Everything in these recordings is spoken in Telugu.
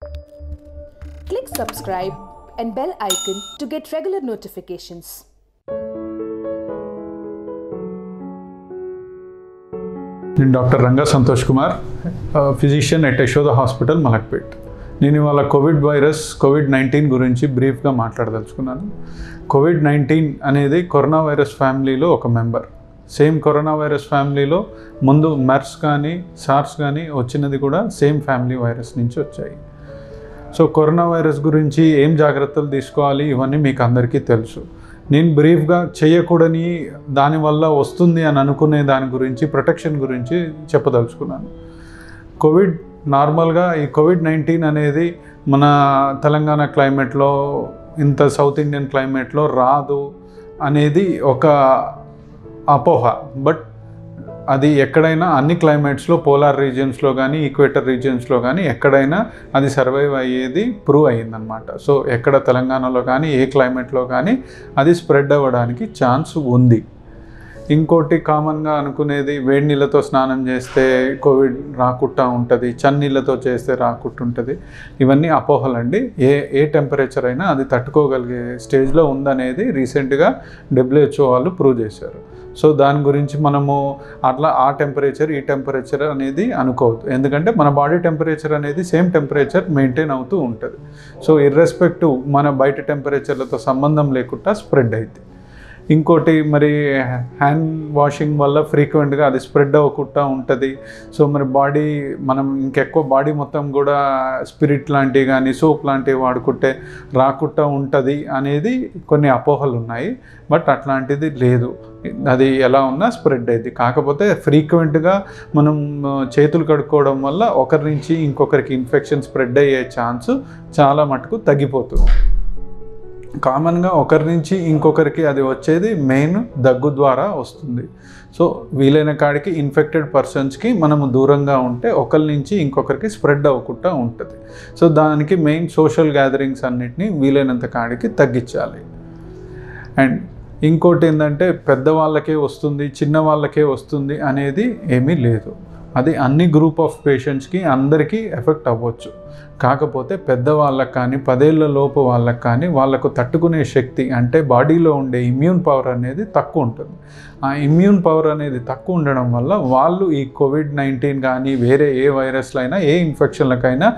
Click subscribe and bell icon to get regular notifications. నేను doctor Ranga Santosh Kumar physician at Yashoda hospital Malakpet నేను ఇవాళ కోవిడ్ వైరస్ కోవిడ్ నైన్టీన్ గురించి బ్రీఫ్గా మాట్లాడదలుచుకున్నాను కోవిడ్ నైన్టీన్ అనేది కరోనా వైరస్ ఫ్యామిలీలో ఒక మెంబర్ సేమ్ కరోనా వైరస్ ఫ్యామిలీలో ముందు మెర్స్ కానీ సార్స్ కానీ వచ్చినది కూడా సేమ్ ఫ్యామిలీ వైరస్ నుంచి వచ్చాయి సో కరోనా వైరస్ గురించి ఏం జాగ్రత్తలు తీసుకోవాలి ఇవన్నీ మీకు అందరికీ తెలుసు నేను బ్రీఫ్గా చేయకూడని దానివల్ల వస్తుంది అని అనుకునే దాని గురించి ప్రొటెక్షన్ గురించి చెప్పదలుచుకున్నాను కోవిడ్ నార్మల్గా ఈ కోవిడ్ నైన్టీన్ అనేది మన తెలంగాణ క్లైమేట్లో ఇంత సౌత్ ఇండియన్ క్లైమేట్లో రాదు అనేది ఒక అపోహ బట్ అది ఎక్కడైనా అన్ని క్లైమేట్స్లో పోలార్ రీజియన్స్లో కానీ ఈక్వేటర్ రీజియన్స్లో కానీ ఎక్కడైనా అది సర్వైవ్ అయ్యేది ప్రూవ్ అయ్యిందనమాట సో ఎక్కడ తెలంగాణలో కానీ ఏ క్లైమేట్లో కానీ అది స్ప్రెడ్ అవ్వడానికి ఛాన్స్ ఉంది ఇంకోటి కామన్గా అనుకునేది వేడి నీళ్ళతో స్నానం చేస్తే కోవిడ్ రాకుండా ఉంటుంది చన్నీళ్ళతో చేస్తే రాకుండా ఉంటుంది ఇవన్నీ అపోహలండి ఏ ఏ టెంపరేచర్ అయినా అది తట్టుకోగలిగే స్టేజ్లో ఉందనేది రీసెంట్గా డబ్ల్యూహెచ్ఓ వాళ్ళు ప్రూవ్ చేశారు సో దాని గురించి మనము అట్లా ఆ టెంపరేచర్ ఈ టెంపరేచర్ అనేది అనుకోవద్దు ఎందుకంటే మన బాడీ టెంపరేచర్ అనేది సేమ్ టెంపరేచర్ మెయింటైన్ అవుతూ ఉంటుంది సో ఇర్రెస్పెక్టివ్ మన బయట టెంపరేచర్లతో సంబంధం లేకుండా స్ప్రెడ్ అయింది ఇంకోటి మరి హ్యాండ్ వాషింగ్ వల్ల ఫ్రీక్వెంట్గా అది స్ప్రెడ్ అవ్వకుండా ఉంటుంది సో మరి బాడీ మనం ఇంకెక్కువ బాడీ మొత్తం కూడా స్పిరిట్ లాంటివి కానీ సోప్ లాంటివి వాడుకుంటే రాకుండా ఉంటుంది అనేది కొన్ని అపోహలు ఉన్నాయి బట్ అట్లాంటిది లేదు అది ఎలా ఉన్నా స్ప్రెడ్ అయింది కాకపోతే ఫ్రీక్వెంట్గా మనం చేతులు కడుక్కోవడం వల్ల ఒకరి నుంచి ఇంకొకరికి ఇన్ఫెక్షన్ స్ప్రెడ్ అయ్యే ఛాన్స్ చాలా మటుకు తగ్గిపోతుంది కామన్గా ఒకరి నుంచి ఇంకొకరికి అది వచ్చేది మెయిన్ దగ్గు ద్వారా వస్తుంది సో వీలైన కాడికి ఇన్ఫెక్టెడ్ పర్సన్స్కి మనము దూరంగా ఉంటే ఒకరి నుంచి ఇంకొకరికి స్ప్రెడ్ అవ్వకుండా ఉంటుంది సో దానికి మెయిన్ సోషల్ గ్యాదరింగ్స్ అన్నిటినీ వీలైనంత కాడికి తగ్గించాలి అండ్ ఇంకోటి ఏంటంటే పెద్దవాళ్ళకే వస్తుంది చిన్న వాళ్ళకే వస్తుంది అనేది ఏమీ లేదు అది అన్ని గ్రూప్ ఆఫ్ పేషెంట్స్కి అందరికీ ఎఫెక్ట్ అవ్వచ్చు కాకపోతే పెద్దవాళ్ళకి కానీ పదేళ్ల లోపు వాళ్ళకి కానీ వాళ్ళకు తట్టుకునే శక్తి అంటే బాడీలో ఉండే ఇమ్యూన్ పవర్ అనేది తక్కువ ఉంటుంది ఆ ఇమ్యూన్ పవర్ అనేది తక్కువ ఉండడం వల్ల వాళ్ళు ఈ కోవిడ్ నైన్టీన్ కానీ వేరే ఏ వైరస్లైనా ఏ ఇన్ఫెక్షన్లకైనా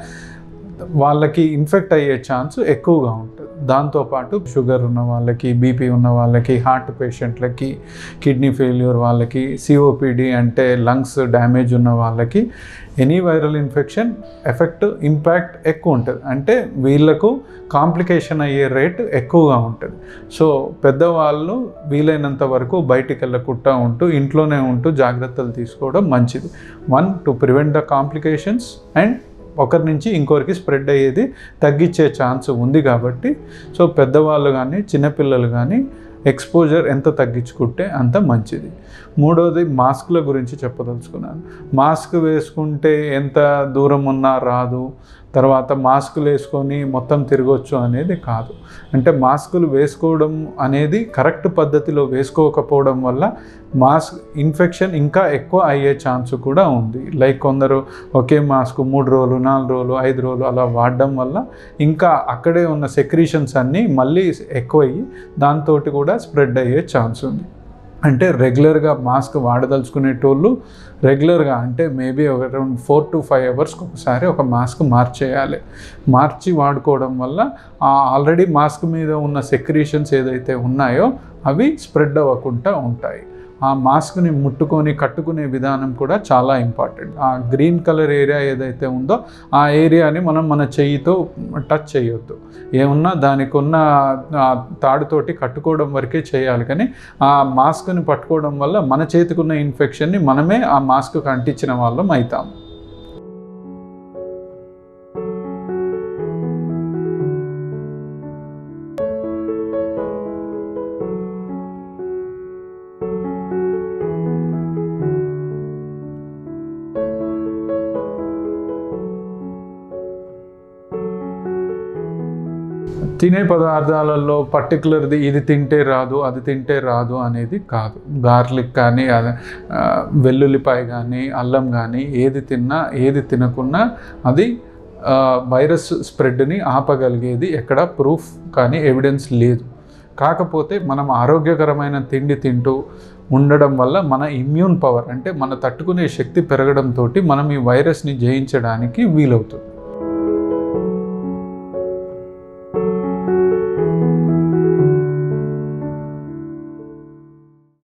వాళ్ళకి ఇన్ఫెక్ట్ అయ్యే ఛాన్స్ ఎక్కువగా ఉంటుంది దాంతోపాటు షుగర్ ఉన్న వాళ్ళకి బీపీ ఉన్న వాళ్ళకి హార్ట్ పేషెంట్లకి కిడ్నీ ఫెయిల్యూర్ వాళ్ళకి సిఓపిడి అంటే లంగ్స్ డ్యామేజ్ ఉన్న వాళ్ళకి any viral infection effect impact ఎక్కువ ఉంటుంది అంటే వీళ్ళకు కాంప్లికేషన్ అయ్యే రేట్ ఎక్కువగా ఉంటుంది సో పెద్దవాళ్ళు వీలైనంత వరకు బయటికి వెళ్ళకుండా ఉంటూ ఇంట్లోనే ఉంటూ జాగ్రత్తలు తీసుకోవడం మంచిది one to prevent the complications and ఒకరి నుంచి ఇంకొకరికి స్ప్రెడ్ అయ్యేది తగ్గించే ఛాన్స్ ఉంది కాబట్టి సో పెద్దవాళ్ళు కానీ చిన్నపిల్లలు కానీ ఎక్స్పోజర్ ఎంత తగ్గించుకుంటే అంత మంచిది మూడవది మాస్క్ల గురించి చెప్పదలుచుకున్నాను మాస్క్ వేసుకుంటే ఎంత దూరం ఉన్నా రాదు తర్వాత మాస్కులు వేసుకొని మొత్తం తిరగొచ్చు అనేది కాదు అంటే మాస్కులు వేసుకోవడం అనేది కరెక్ట్ పద్ధతిలో వేసుకోకపోవడం వల్ల మాస్క్ ఇన్ఫెక్షన్ ఇంకా ఎక్కువ అయ్యే ఛాన్స్ కూడా ఉంది లైక్ కొందరు ఒకే మాస్క్ మూడు రోజులు నాలుగు రోజులు ఐదు రోజులు అలా వాడడం వల్ల ఇంకా అక్కడే ఉన్న సెక్రీషన్స్ అన్నీ మళ్ళీ ఎక్కువయ్యి దాంతో కూడా స్ప్రెడ్ అయ్యే ఛాన్స్ ఉంది అంటే రెగ్యులర్గా మాస్క్ వాడదలుచుకునేటోళ్ళు రెగ్యులర్గా అంటే మేబీ ఒక అరౌండ్ ఫోర్ టు ఫైవ్ అవర్స్కి ఒకసారి ఒక మాస్క్ మార్చేయాలి మార్చి వాడుకోవడం వల్ల ఆల్రెడీ మాస్క్ మీద ఉన్న సెక్రీషన్స్ ఏదైతే ఉన్నాయో అవి స్ప్రెడ్ అవ్వకుండా ఉంటాయి ఆ మాస్క్ని ముట్టుకొని కట్టుకునే విధానం కూడా చాలా ఇంపార్టెంట్ ఆ గ్రీన్ కలర్ ఏరియా ఏదైతే ఉందో ఆ ఏరియాని మనం మన చెయ్యితో టచ్ చేయొద్దు ఏమున్నా దానికి ఉన్న తాడుతోటి కట్టుకోవడం వరకే చేయాలి కానీ ఆ మాస్క్ని పట్టుకోవడం వల్ల మన చేతికున్న ఇన్ఫెక్షన్ని మనమే ఆ మాస్క్కి అంటించిన వాళ్ళం అవుతాం తినే పదార్థాలలో పర్టికులర్ది ఇది తింటే రాదు అది తింటే రాదు అనేది కాదు గార్లిక్ కానీ అది, ఆ, వెల్లుల్లిపాయ కానీ అల్లం కానీ ఏది తిన్నా ఏది తినకున్నా అది ఆ, వైరస్ స్ప్రెడ్ని ఆపగలిగేది ఎక్కడ ప్రూఫ్ కానీ ఎవిడెన్స్ లేదు కాకపోతే మనం ఆరోగ్యకరమైన తిండి తింటూ ఉండడం వల్ల మన ఇమ్యూన్ పవర్ అంటే మన తట్టుకునే శక్తి పెరగడంతో మనం ఈ వైరస్ని జయించడానికి వీలవుతుంది